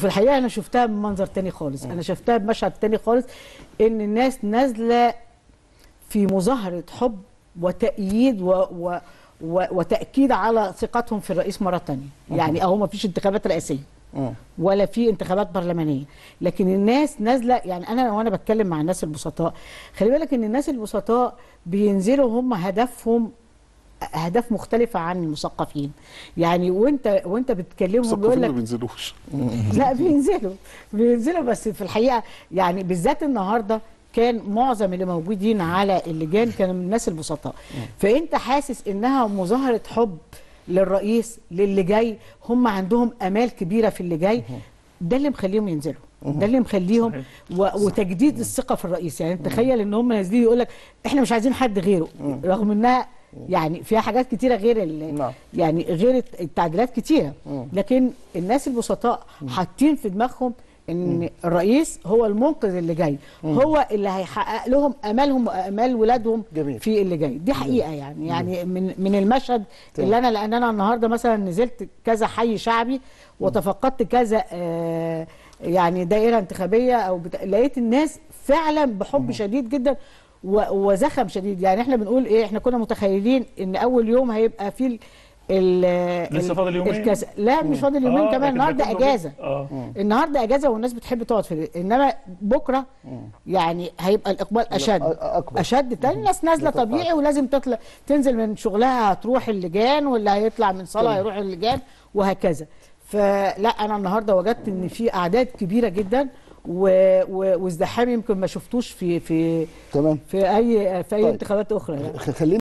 وفي الحقيقه انا شفتها بمنظر تاني خالص انا شفتها بمشهد تاني خالص ان الناس نازله في مظاهره حب وتأييد و, و و وتأكيد على ثقتهم في الرئيس مرة تانية يعني أهو ما فيش انتخابات رئاسية ولا في انتخابات برلمانية لكن الناس نازلة يعني أنا وأنا بتكلم مع الناس البسطاء خلي بالك إن الناس البسطاء بينزلوا هم هدفهم اهداف مختلفه عن المثقفين يعني وانت وانت بتكلمهم بيقول المثقفين ما لك بينزلوش لا بينزلوا بينزلوا بس في الحقيقه يعني بالذات النهارده كان معظم اللي موجودين على اللجان كانوا من الناس البسطاء فانت حاسس انها مظاهره حب للرئيس للي جاي هم عندهم امال كبيره في اللي جاي ده اللي مخليهم ينزلوا ده اللي مخليهم و... وتجديد الثقه في الرئيس يعني تخيل ان هم نازلين يقول لك احنا مش عايزين حد غيره رغم انها يعني فيها حاجات كتيره غير ال... نعم. يعني غير التعديلات كتيره لكن الناس البسطاء حاطين في دماغهم ان الرئيس هو المنقذ اللي جاي هو اللي هيحقق لهم امالهم وامال ولادهم جميل. في اللي جاي دي حقيقه يعني يعني من من المشهد اللي انا لان انا النهارده مثلا نزلت كذا حي شعبي وتفقدت كذا آه يعني دائره انتخابيه او بتا... لقيت الناس فعلا بحب شديد جدا و... وزخم شديد يعني احنا بنقول ايه احنا كنا متخيلين ان اول يوم هيبقى فيه ال... ال... لسه ال- فاضل يومين؟ الكاس لا مش فاضل يومين آه، كمان لكن ده النهارده كله اجازه جه. اه النهارده اجازه والناس بتحب تقعد في البيت انما بكره يعني هيبقى الاقبال اشد أ- أكبر. اشد تاني الناس نازله بالتوقع. طبيعي ولازم تطلع تنزل من شغلها هتروح اللجان واللي هيطلع من صلاه هيروح اللجان وهكذا فلا انا النهارده وجدت ان في اعداد كبيره جدا و- و- وازدحام يمكن ما شفتوش في في تمام في اي في اي طيب. انتخابات اخرى يعني خلينا